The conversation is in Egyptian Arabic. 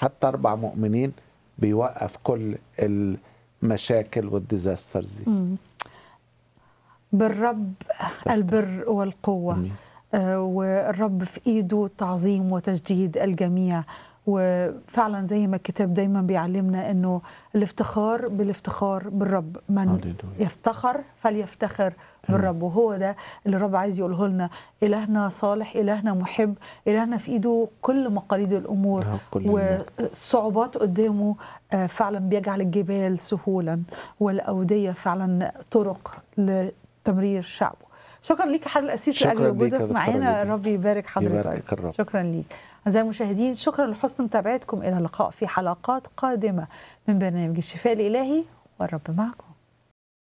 حتى اربع مؤمنين بيوقف كل المشاكل والديزاسترز دي مم. بالرب البر والقوة أمين. آه، والرب في ايده تعظيم وتجديد الجميع وفعلا زي ما الكتاب دايما بيعلمنا انه الافتخار بالافتخار بالرب من هللويا. يفتخر فليفتخر بالرب وهو ده اللي الرب عايز يقوله لنا الهنا صالح الهنا محب الهنا في ايده كل مقاليد الامور له كل المجد. والصعوبات قدامه آه، فعلا بيجعل الجبال سهولا والاوديه فعلا طرق لتمرير شعبه شكرا ليك يا حضرتك الاسيس شكراً لاجل ليك يا وجودك دكتورة معانا ليديا. ربي يبارك حضرتك يبارك الرب. شكرا ليك أعزائي المشاهدين شكرا لحسن متابعتكم إلى اللقاء في حلقات قادمة من برنامج الشفاء الإلهي والرب معكم